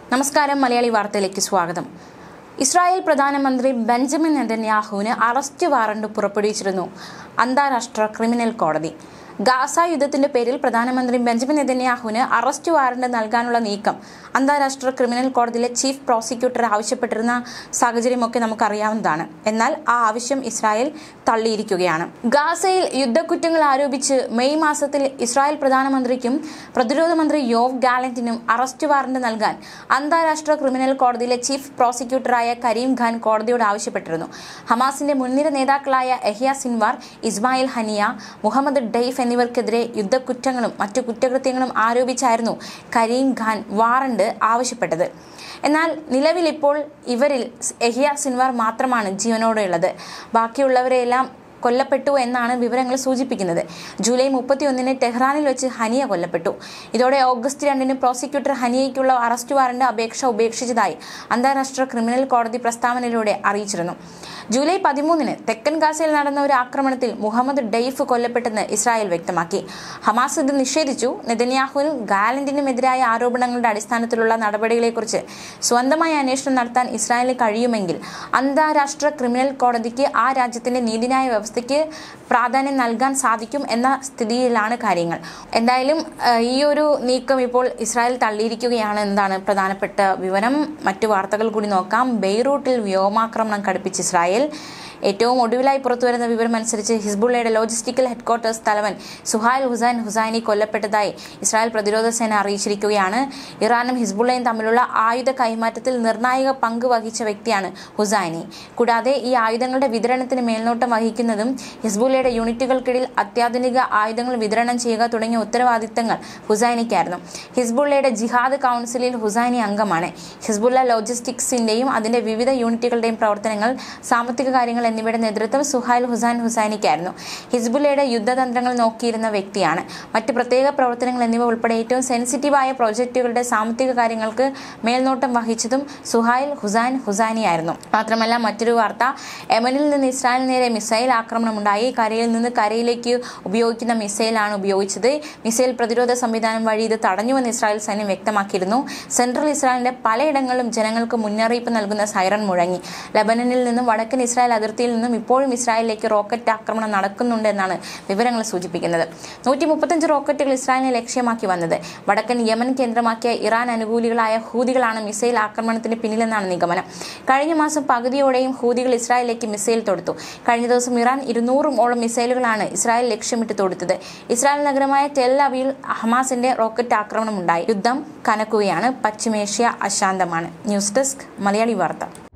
നമസ്കാരം മലയാളി വാർത്തയിലേക്ക് സ്വാഗതം ഇസ്രായേൽ പ്രധാനമന്ത്രി ബെഞ്ചമിൻ നെതന്യാഹുവിന് അറസ്റ്റ് വാറണ്ട് പുറപ്പെടുവിച്ചിരുന്നു അന്താരാഷ്ട്ര ക്രിമിനൽ കോടതി ഗാസ യുദ്ധത്തിന്റെ പേരിൽ പ്രധാനമന്ത്രി ബെഞ്ചമിൻ നെതന്യാഹുവിന് അറസ്റ്റ് വാറണ്ട് നൽകാനുള്ള നീക്കം അന്താരാഷ്ട്ര ക്രിമിനൽ കോടതിയിലെ ചീഫ് പ്രോസിക്യൂട്ടർ ആവശ്യപ്പെട്ടിരുന്ന സാഹചര്യമൊക്കെ നമുക്കറിയാവുന്നതാണ് എന്നാൽ ആ ആവശ്യം ഇസ്രായേൽ തള്ളിയിരിക്കുകയാണ് ഗാസയിൽ യുദ്ധക്കുറ്റങ്ങൾ ആരോപിച്ച് മെയ് മാസത്തിൽ ഇസ്രായേൽ പ്രധാനമന്ത്രിക്കും പ്രതിരോധ മന്ത്രി യോവ് ഗാലന്റിനും അറസ്റ്റ് വാറണ്ട് നൽകാൻ അന്താരാഷ്ട്ര ക്രിമിനൽ കോടതിയിലെ ചീഫ് പ്രോസിക്യൂട്ടറായ കരീം ഖാൻ കോടതിയോട് ആവശ്യപ്പെട്ടിരുന്നു ഹമാസിന്റെ മുൻനിര നേതാക്കളായ Yahya Sinwar Ismail Haniyeh Mohammed Deif എന്നിവർക്കെതിരെ യുദ്ധക്കുറ്റങ്ങളും മറ്റു കുറ്റകൃത്യങ്ങളും ആരോപിച്ചായിരുന്നു കരീം ഖാൻ വാറണ്ട് ആവശ്യപ്പെട്ടത് എന്നാൽ നിലവിൽ ഇപ്പോൾ ഇവരിൽ എഹിയ സിൻവാർ മാത്രമാണ് ജീവനോടെയുള്ളത് ബാക്കിയുള്ളവരെല്ലാം കൊല്ലപ്പെട്ടു എന്നാണ് വിവരങ്ങൾ സൂചിപ്പിക്കുന്നത് ജൂലൈ മുപ്പത്തിയൊന്നിന് ടെഹ്റാനിൽ വെച്ച് ഹനിയ കൊല്ലപ്പെട്ടു ഇതോടെ ഓഗസ്റ്റ് രണ്ടിന് പ്രോസിക്യൂട്ടർ ഹനിയയ്ക്കുള്ള അറസ്റ്റ് വാറണ്ട് അപേക്ഷ ഉപേക്ഷിച്ചതായി അന്താരാഷ്ട്ര ക്രിമിനൽ കോടതി പ്രസ്താവനയിലൂടെ അറിയിച്ചിരുന്നു ജൂലൈ പതിമൂന്നിന് തെക്കൻ ഗാസയിൽ നടന്ന ഒരു ആക്രമണത്തിൽ മുഹമ്മദ് ഡെയ്ഫ് കൊല്ലപ്പെട്ടെന്ന് ഇസ്രായേൽ വ്യക്തമാക്കി ഹമാസ് ഇത് നിഷേധിച്ചു നെതന്യാഹുവിനും ഗാലന്റിനും എതിരായ ആരോപണങ്ങളുടെ അടിസ്ഥാനത്തിലുള്ള നടപടികളെക്കുറിച്ച് സ്വന്തമായി അന്വേഷണം നടത്താൻ ഇസ്രായേലിന് കഴിയുമെങ്കിൽ അന്താരാഷ്ട്ര ക്രിമിനൽ കോടതിക്ക് ആ രാജ്യത്തിന്റെ നീതിന്യായ വ്യവസ്ഥയ്ക്ക് പ്രാധാന്യം നൽകാൻ സാധിക്കും എന്ന സ്ഥിതിയിലാണ് കാര്യങ്ങൾ എന്തായാലും ഏഹ്, ഈ ഒരു നീക്കം ഇപ്പോൾ ഇസ്രായേൽ തള്ളിയിരിക്കുകയാണ് എന്നതാണ് പ്രധാനപ്പെട്ട വിവരം മറ്റു വാർത്തകൾ കൂടി നോക്കാം ബെയ്റൂട്ടിൽ വ്യോമാക്രമണം കടുപ്പിച്ച് ഇസ്രായേൽ ഏറ്റവും ഒടുവിലായി പുറത്തുവരുന്ന വിവരം അനുസരിച്ച് ഹിസ്ബുള്ളയുടെ ലോജിസ്റ്റിക്കൽ ഹെഡ്ക്വാർട്ടേഴ്സ് തലവൻ സുഹൈൽ ഹുസൈൻ ഹുസൈനി കൊല്ലപ്പെട്ടതായി ഇസ്രായേൽ പ്രതിരോധ സേന അറിയിച്ചിരിക്കുകയാണ് ഇറാനും ഹിസ്ബുള്ളയും തമ്മിലുള്ള ആയുധ കൈമാറ്റത്തിൽ നിർണായക പങ്ക് വഹിച്ച വ്യക്തിയാണ് ഹുസൈനി കൂടാതെ ഈ ആയുധങ്ങളുടെ വിതരണത്തിന് മേൽനോട്ടം വഹിക്കുന്നതും ഹിസ്ബുള്ളയുടെ യൂണിറ്റുകൾക്കിടയിൽ അത്യാധുനിക ആയുധങ്ങൾ വിതരണം ചെയ്യുക തുടങ്ങിയ ഉത്തരവാദിത്തങ്ങൾ ഹുസൈനിക്കായിരുന്നു ഹിസ്ബുള്ളയുടെ ജിഹാദ് കൗൺസിലിൽ ഹുസൈനി അംഗമാണ് ഹിസ്ബുള്ള ലോജിസ്റ്റിക്സിന്റെയും അതിന്റെ വിവിധ യൂണിറ്റുകളുടെയും പ്രവർത്തനങ്ങൾ സാമ്പത്തിക കാര്യങ്ങൾ എന്നിവയുടെ നേതൃത്വം സുഹൈൽ ഹുസൈൻ ഹുസൈനിക്കായിരുന്നു ഹിസ്ബുള്ളയുടെ യുദ്ധതന്ത്രങ്ങൾ നോക്കിയിരുന്ന വ്യക്തിയാണ് മറ്റ് പ്രത്യേക പ്രവർത്തനങ്ങൾ എന്നിവ ഉൾപ്പെടെ ഏറ്റവും സെൻസിറ്റീവായ പ്രോജക്റ്റുകളുടെ സാമ്പത്തിക കാര്യങ്ങൾക്ക് മേൽനോട്ടം വഹിച്ചതും സുഹൈൽ ഹുസൈൻ ഹുസൈനിയായിരുന്നു മാത്രമല്ല മറ്റൊരു വാർത്ത യമനിൽ നിന്ന് ഇസ്രായേലിന് നേരെ മിസൈൽ ആക്രമണം ഉണ്ടായി കരയിൽ നിന്ന് കരയിലേക്ക് ഉപയോഗിക്കുന്ന മിസൈലാണ് ഉപയോഗിച്ചത് മിസൈൽ പ്രതിരോധ സംവിധാനം വഴി ഇത് തടഞ്ഞുവെന്ന് ഇസ്രായേൽ സൈന്യം വ്യക്തമാക്കിയിരുന്നു സെൻട്രൽ ഇസ്രായേലിന്റെ പലയിടങ്ങളിലും ജനങ്ങൾക്ക് മുന്നറിയിപ്പ് നൽകുന്ന സൈറൺ മുഴങ്ങി ലബനനിൽ നിന്നും വടക്കൻ ഇസ്രായേൽ അതിർത്തിയിൽ നിന്നും ഇപ്പോഴും ഇസ്രായേലിലേക്ക് റോക്കറ്റ് ആക്രമണം നടക്കുന്നുണ്ട് എന്നാണ് വിവരങ്ങൾ സൂചിപ്പിക്കുന്നത് നൂറ്റി മുപ്പത്തഞ്ച് റോക്കറ്റുകൾ ഇസ്രായേലിനെ ലക്ഷ്യമാക്കി വന്നത് വടക്കൻ യമൻ കേന്ദ്രമാക്കിയ ഇറാൻ അനുകൂലികളായ ഹൂതികളാണ് മിസൈൽ ആക്രമണത്തിന് പിന്നിലെന്നാണ് നിഗമനം കഴിഞ്ഞ മാസം പകുതിയോടെയും ഹൂതികൾ ഇസ്രായേലിലേക്ക് മിസൈൽ തൊടുത്തു കഴിഞ്ഞ ദിവസം ഇറാൻ ഇരുന്നൂറും ഓളം മിസൈലുകളാണ് ഇസ്രായേൽ ലക്ഷ്യമിട്ട് തൊടുത്തത് ഇസ്രായേൽ നഗരമായ ടെൽ അവീൽ ഹമാസിന്റെ റോക്കറ്റ് ആക്രമണം ഉണ്ടായി യുദ്ധം കനക്കുകയാണ് പശ്ചിമേഷ്യ അശാന്തമാണ് ന്യൂസ് ഡെസ്ക് മലയാളി വാർത്ത